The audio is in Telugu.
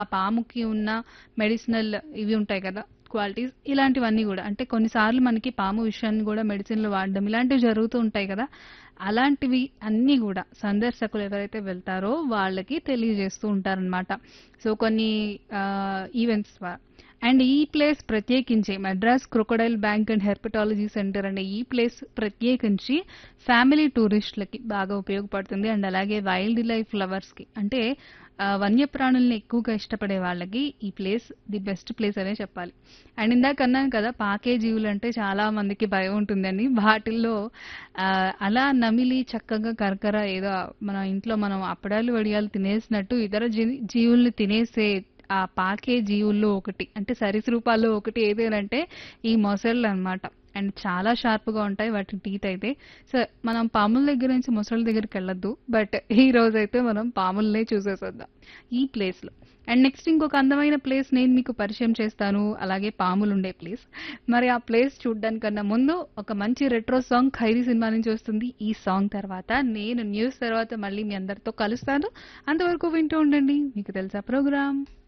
ఆ పాముకి ఉన్న మెడిసినల్ ఇవి ఉంటాయి కదా క్వాలిటీస్ ఇలాంటివన్నీ కూడా అంటే కొన్నిసార్లు మనకి పాము విషయాన్ని కూడా మెడిసిన్లు వాడడం ఇలాంటివి జరుగుతూ ఉంటాయి కదా అలాంటివి అన్నీ కూడా సందర్శకులు ఎవరైతే వెళ్తారో వాళ్ళకి తెలియజేస్తూ ఉంటారనమాట సో కొన్ని ఈవెంట్స్ అండ్ ఈ ప్లేస్ ప్రత్యేకించి Madras crocodile bank and herpetology centre అనే ఈ ప్లేస్ ప్రత్యేకించి ఫ్యామిలీ టూరిస్టులకి బాగా ఉపయోగపడుతుంది అండ్ అలాగే వైల్డ్ లైఫ్ లవర్స్కి అంటే ఆ, వన్యప్రాణుల్ని ఎక్కువగా ఇష్టపడే వాళ్ళకి ఈ ప్లేస్ ది బెస్ట్ ప్లేస్ అనే చెప్పాలి అండ్ ఇందాక అన్నాను కదా పాకే జీవులు అంటే చాలా మందికి భయం ఉంటుందని వాటిల్లో ఆ, అలా నమిలి చక్కగా కరకర ఏదో మన ఇంట్లో మనం అప్పడాలు వడియాలు తినేసినట్టు ఇతర జీ- జీవుల్ని తినేసే ఆ పాకే జీవుల్లో ఒకటి అంటే సరీసృపాల్లో ఒకటి ఏదేనంటే ఈ మొసళ్ళు అన్నమాట అండ్ చాలా షార్ప్ గా ఉంటాయి వాటి టీత్ అయితే సో మనం పాముల దగ్గర నుంచి మొసళ్ళ దగ్గరికి వెళ్ళొద్దు బట్ ఈ రోజు అయితే మనం పాములనే చూసేసొద్దాం ఈ ప్లేస్ లో అండ్ నెక్స్ట్ ఇంకొక అందమైన ప్లేస్ నేను మీకు పరిచయం చేస్తాను అలాగే పాములు ఉండే ప్లేస్ మరి ఆ ప్లేస్ చూడడానికన్నా ముందు ఒక మంచి రెట్రో సాంగ్ ఖైరీ సినిమా నుంచి వస్తుంది ఈ సాంగ్ తర్వాత నేను న్యూస్ తర్వాత మళ్ళీ మీ అందరితో కలుస్తాను అంతవరకు వింటూ ఉండండి మీకు తెలుసా ప్రోగ్రామ్